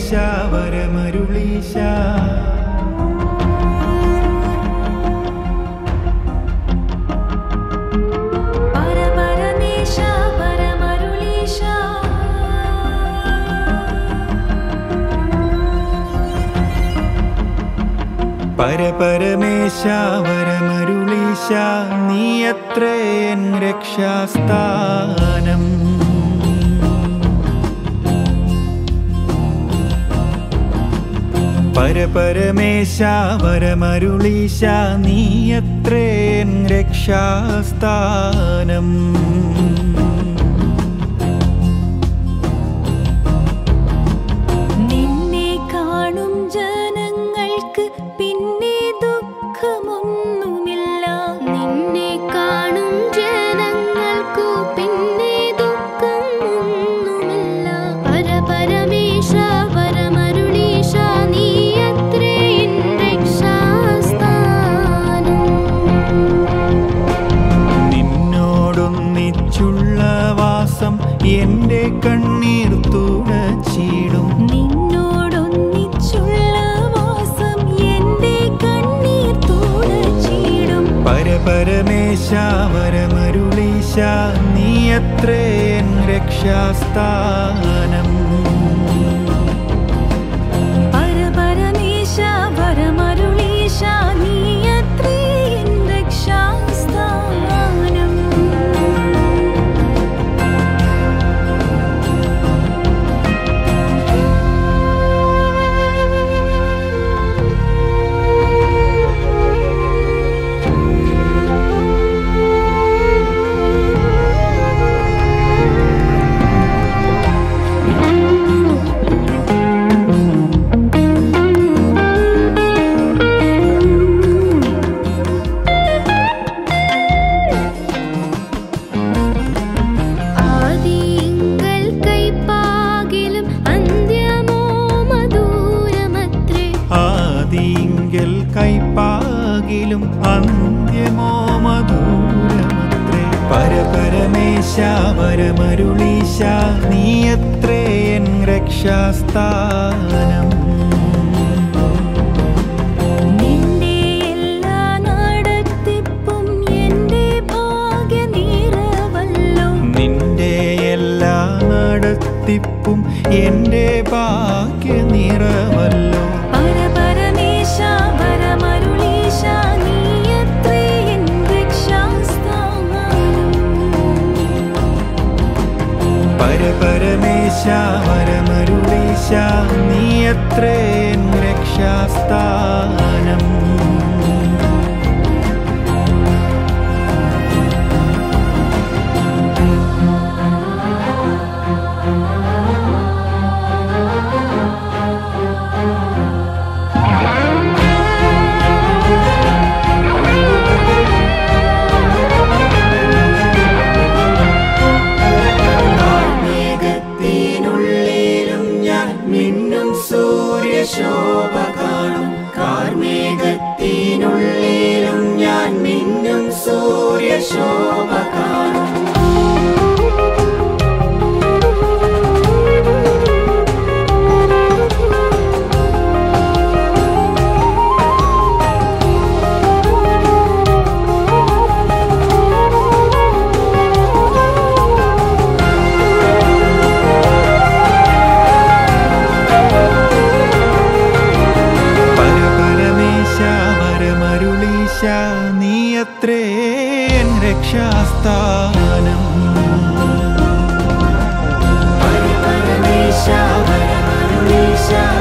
പരപരമേശ വരമരുളീശ പരപരമേശ പരമരുളീശ പരപരമേശ വരമരുളീശ നീ എത്രേൻ രക്ഷാസ്ഥാനം പരപരമേശ വരമരുളീശ നീ എത്രേൻ രക്ഷാസ്ഥാനം നിന്നെ കാണും ജനങ്ങൾക്ക് പിന്നെ ദുഃഖമൊന്നുമില്ല നിന്നെ കാണും ജനങ്ങൾക്കു പിന്നെ ദുഃഖമൊന്നുമില്ല പരപരമേശ പരമരുളീശ നീ അത്രേ എൻ രക്ഷാസ്ഥാനം നിന്നോടൊന്നിച്ചുള്ള വാസം എൻ്റെ കണ്ണീർ തുടച്ചിടും നിന്നോടൊന്നിച്ചുള്ള വാസം എന്റെ കണ്ണീർ തുടച്ചിടും പരപരമേശ വരമരുളീശ നീ എത്രേൻ രക്ഷാസ്ഥാനം പരപരമേശ പരമരുളീശ നീ അത്രേ എൻ രക്ഷാസ്ഥാനം ആദിങ്കൽ കൈപ്പാകിലും അന്ത്യമോ മധുരമത്രേ ആദിങ്കൽ കൈപ്പാകിലും അന്ത്യമോ മധുരമത്രേ പരപരമേശ വരമരുളീശ നീ എത്രേൻ രക്ഷാസ്ഥാനം നിന്റെ എല്ലാ നടത്തിപ്പും എന്റെ ഭാഗ്യ നിറവല്ലോ നിന്റെ എല്ലാ നടത്തിപ്പും എൻ്റെ ഭാഗ്യ നിറവല്ലോ പരപരമേശ പരമരുളീശ നീ അത്രേ എൻ രക്ഷാസ്ഥാനം പരപരമേശ വരമരുളീശ നീ എത്രേൻ രക്ഷാസ്ഥാനം മേഘത്തിനുള്ളിലും ഞാൻ മിന്നും സൂര്യശോഭ കാണും കാർമേഘത്തിനുള്ളിലും ഞാൻ മിന്നും സൂര്യശോഭ കാണും പരപരമേശ വരമരുളീശ നീ അത്രേൻ രക്ഷാസ്ഥാനം പരപരമേശ വരമരുളീശ